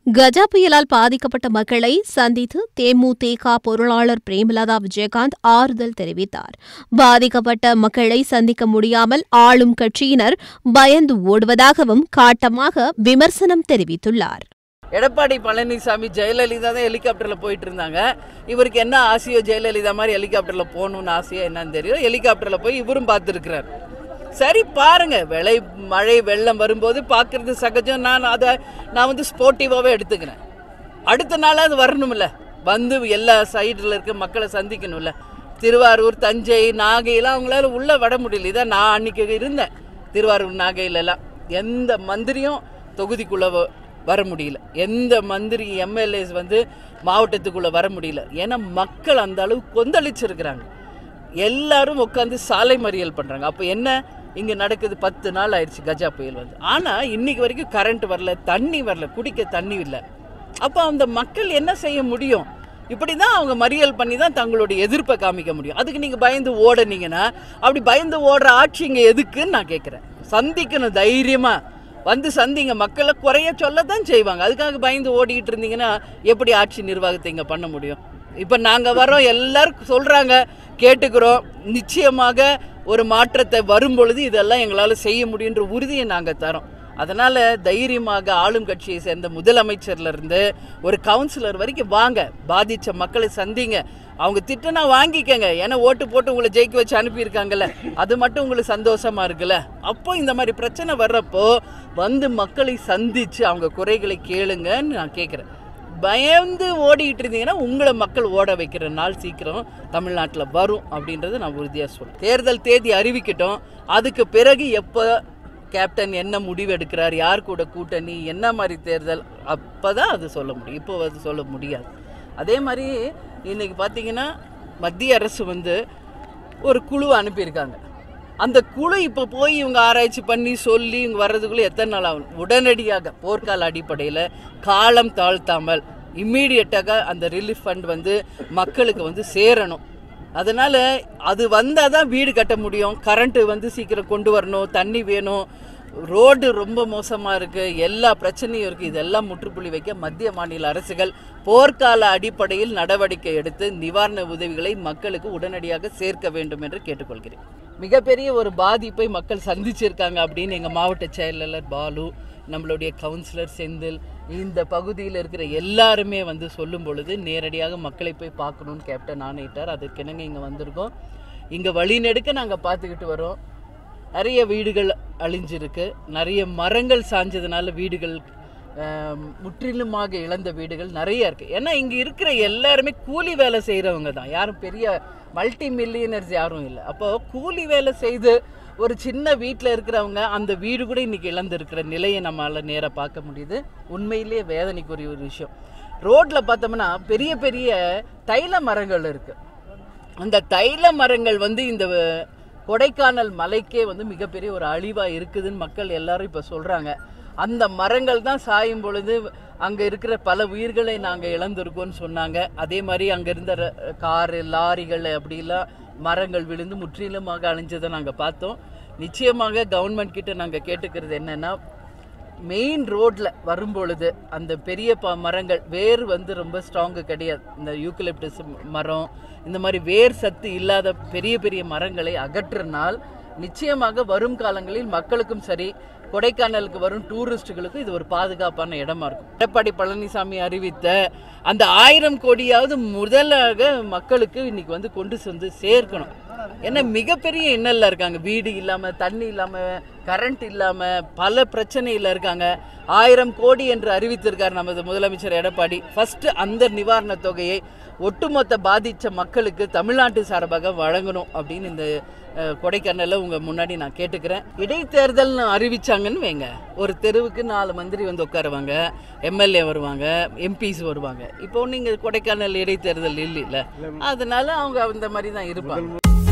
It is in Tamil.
கஜா புயலால் பாதிக்கப்பட்ட மக்களை சந்தித்து தேமுதிக பொருளாளர் பிரேமலதா விஜயகாந்த் ஆறுதல் தெரிவித்தார் பாதிக்கப்பட்ட மக்களை சந்திக்க முடியாமல் ஆளும் கட்சியினர் பயந்து ஓடுவதாகவும் காட்டமாக விமர்சனம் தெரிவித்துள்ளார் எடப்பாடி பழனிசாமி ஜெயலலிதா தான் ஹெலிகாப்டரில் போயிட்டு இருந்தாங்க இவருக்கு என்ன ஆசையோ ஜெயலலிதா மாதிரி ஹெலிகாப்டரில் போகணும்னு ஆசையோ என்னன்னு தெரியும் ஹெலிகாப்டரில் போய் இவரும் பார்த்துருக்கிறார் சரி பாருங்க விளை மழை வெள்ளம் வரும்போது பார்க்கறது சகஜம் நான் அதை நான் வந்து ஸ்போர்ட்டிவாகவே எடுத்துக்கிறேன் அடுத்த நாள் அது வரணும்ல வந்து எல்லா சைடில் இருக்க மக்களை சந்திக்கணும்ல திருவாரூர் தஞ்சை நாகையெல்லாம் அவங்களால உள்ளே வர முடியல இதான் நான் அன்னைக்கு இருந்தேன் திருவாரூர் நாகையிலலாம் எந்த மந்திரியும் தொகுதிக்குள்ளே வ- வர முடியல எந்த மந்திரி எம்எல்ஏஸ் வந்து மாவட்டத்துக்குள்ளே வர முடியல ஏன்னா மக்கள் அந்த அளவு கொந்தளிச்சிருக்கிறாங்க எல்லாரும் உட்காந்து சாலை மறியல் பண்ணுறாங்க அப்போ என்ன இங்கே நடக்குது பத்து நாள் ஆயிடுச்சு கஜா புயல் வந்து ஆனால் இன்னைக்கு வரைக்கும் கரண்ட் வரல தண்ணி வரல குடிக்க தண்ணி இல்லை அப்போ அந்த மக்கள் என்ன செய்ய முடியும் இப்படி தான் அவங்க மறியல் பண்ணி தான் தங்களுடைய எதிர்ப்பை காமிக்க முடியும் அதுக்கு நீங்கள் பயந்து ஓடுனீங்கன்னா அப்படி பயந்து ஓடுற ஆட்சி இங்கே எதுக்குன்னு நான் கேட்குறேன் சந்திக்கணும் தைரியமாக வந்து சந்திங்க மக்களை குறைய சொல்லத்தான் செய்வாங்க அதுக்காக பயந்து ஓடிக்கிட்டு இருந்தீங்கன்னா எப்படி ஆட்சி நிர்வாகத்தை இங்கே பண்ண முடியும் இப்போ நாங்கள் வரோம் எல்லாரும் சொல்கிறாங்க கேட்டுக்கிறோம் நிச்சயமாக ஒரு மாற்றத்தை வரும் பொழுது இதெல்லாம் எங்களால் செய்ய முடியுன்ற உறுதியை நாங்கள் தரோம் அதனால் தைரியமாக ஆளும் கட்சியை சேர்ந்த முதலமைச்சர்ல இருந்து ஒரு கவுன்சிலர் வரைக்கும் வாங்க பாதித்த மக்களை சந்திங்க அவங்க திட்டனா வாங்கிக்கங்க ஏன்னா ஓட்டு போட்டு உங்களை ஜெயிக்க வச்சு அனுப்பியிருக்காங்கல்ல அது மட்டும் உங்களுக்கு சந்தோஷமா இருக்குல்ல அப்போ இந்த மாதிரி பிரச்சனை வர்றப்போ வந்து மக்களை சந்திச்சு அவங்க குறைகளை கேளுங்கன்னு நான் கேட்குறேன் பயந்து ஓடிக்கிட்டு இருந்தீங்கன்னா உங்களை மக்கள் ஓட வைக்கிற நாள் சீக்கிரம் தமிழ்நாட்டில் வரும் அப்படின்றத நான் உறுதியாக சொல்றேன் தேர்தல் தேதி அறிவிக்கட்டும் அதுக்கு பிறகு எப்போ கேப்டன் என்ன முடிவு எடுக்கிறார் யார் கூட கூட்டணி என்ன மாதிரி தேர்தல் அப்போ தான் அது சொல்ல முடியும் இப்போ அது சொல்ல முடியாது அதே மாதிரி இன்னைக்கு பார்த்தீங்கன்னா மத்திய அரசு வந்து ஒரு குழு அனுப்பியிருக்காங்க அந்த குழு இப்போ போய் இவங்க ஆராய்ச்சி பண்ணி சொல்லி இவங்க வர்றதுக்குள்ளே எத்தனை நாள் ஆகும் உடனடியாக போர்க்கால அடிப்படையில் காலம் தாழ்த்தாமல் இம்மீடியட்டாக அந்த ரிலீஃப் ஃபண்ட் வந்து மக்களுக்கு வந்து சேரணும் அதனால் அது வந்தால் தான் வீடு கட்ட முடியும் கரண்ட்டு வந்து சீக்கிரம் கொண்டு வரணும் தண்ணி வேணும் ரோடு ரொம்ப மோசமாக இருக்குது எல்லா பிரச்சனையும் இருக்குது இதெல்லாம் முற்றுப்புள்ளி வைக்க மத்திய மாநில அரசுகள் போர்க்கால அடிப்படையில் நடவடிக்கை எடுத்து நிவாரண உதவிகளை மக்களுக்கு உடனடியாக சேர்க்க வேண்டும் என்று கேட்டுக்கொள்கிறேன் மிகப்பெரிய ஒரு பாதிப்பை மக்கள் சந்திச்சிருக்காங்க அப்படின்னு எங்கள் மாவட்ட செயலாளர் பாலு நம்மளுடைய கவுன்சிலர் செந்தில் இந்த பகுதியில் இருக்கிற எல்லாருமே வந்து சொல்லும் பொழுது நேரடியாக மக்களை போய் பார்க்கணும்னு கேப்டன் ஆணையிட்டார் அதற்கெனங்க இங்கே வந்திருக்கோம் இங்கே வழிநெடுக்க நாங்கள் பார்த்துக்கிட்டு வரோம் நிறைய வீடுகள் அழிஞ்சிருக்கு நிறைய மரங்கள் சாஞ்சதுனால வீடுகள் ஆம், முற்றிலுமாக இழந்த வீடுகள் நிறைய இருக்கு ஏன்னா இங்க இருக்கிற எல்லாருமே கூலி வேலை செய்றவங்க தான் யாரும் பெரிய மல்டி மில்லியனர்ஸ் யாரும் இல்லை அப்போ கூலி வேலை செய்து ஒரு சின்ன வீட்டில் இருக்கிறவங்க அந்த வீடு கூட இன்னைக்கு இழந்திருக்கிற நிலையை நம்மளால நேராக பார்க்க முடியுது உண்மையிலேயே வேதனைக்குரிய ஒரு விஷயம் ரோட்ல பார்த்தோம்னா பெரிய பெரிய தைல மரங்கள் இருக்கு அந்த தைல மரங்கள் வந்து இந்த கொடைக்கானல் மலைக்கே வந்து மிகப்பெரிய ஒரு அழிவா இருக்குதுன்னு மக்கள் எல்லாரும் இப்ப சொல்றாங்க அந்த மரங்கள் தான் சாயும் பொழுது அங்க இருக்கிற பல உயிர்களை நாங்க இழந்திருக்கோம்னு சொன்னாங்க அதே மாதிரி அங்க இருந்த ர- காரு லாரிகள் அப்படிலாம் மரங்கள் விழுந்து முற்றிலுமாக அழிஞ்சதை நாங்க பார்த்தோம் நிச்சயமாக கவர்மெண்ட் கிட்ட நாங்க கேட்டுக்கிறது என்னன்னா மெயின் ரோட்ல வரும்பொழுது அந்த பெரிய ப மரங்கள் வேர் வந்து ரொம்ப ஸ்ட்ராங்கு கிடையாது இந்த யூக்கலிப்டஸ் மரம் இந்த மாதிரி வேர் சத்து இல்லாத பெரிய பெரிய மரங்களை அகற்றினால் நிச்சயமாக வரும் காலங்களில் மக்களுக்கும் சரி கொடைக்கானலுக்கு வரும் டூரிஸ்டுகளுக்கும் இது ஒரு பாதுகாப்பான இடமா இருக்கும் எடப்பாடி பழனிசாமி அறிவித்த அந்த ஆயிரம் கோடியாவது முதலாக மக்களுக்கு இன்னைக்கு வந்து கொண்டு வந்து சேர்க்கணும் ஏன்னா மிகப்பெரிய இன்னல்ல இருக்காங்க வீடு இல்லாம தண்ணி இல்லாம கரண்ட் இல்லாம பல பிரச்சனையில இருக்காங்க ஆயிரம் கோடி என்று அறிவித்திருக்கார் நமது முதலமைச்சர் எடப்பாடி ஃபர்ஸ்ட் அந்த நிவாரண தொகையை ஒட்டுமொத்த பாதிச்ச மக்களுக்கு தமிழ்நாட்டு சார்பாக வழங்கணும் அப்படின்னு இந்த அஹ், கொடைக்கானல்ல உங்க முன்னாடி நான் கேட்டுக்கிறேன் இடைத்தேர்தல்னு அறிவிச்சாங்கன்னு வைங்க ஒரு தெருவுக்கு நாலு மந்திரி வந்து உட்காருவாங்க எம்எல்ஏ வருவாங்க எம்பிஸ் வருவாங்க இப்போ நீங்க கொடைக்கானல் இடைத்தேர்தல் இல்லைல்ல அதனால அவங்க அந்த மாதிரி தான் இருப்பாங்க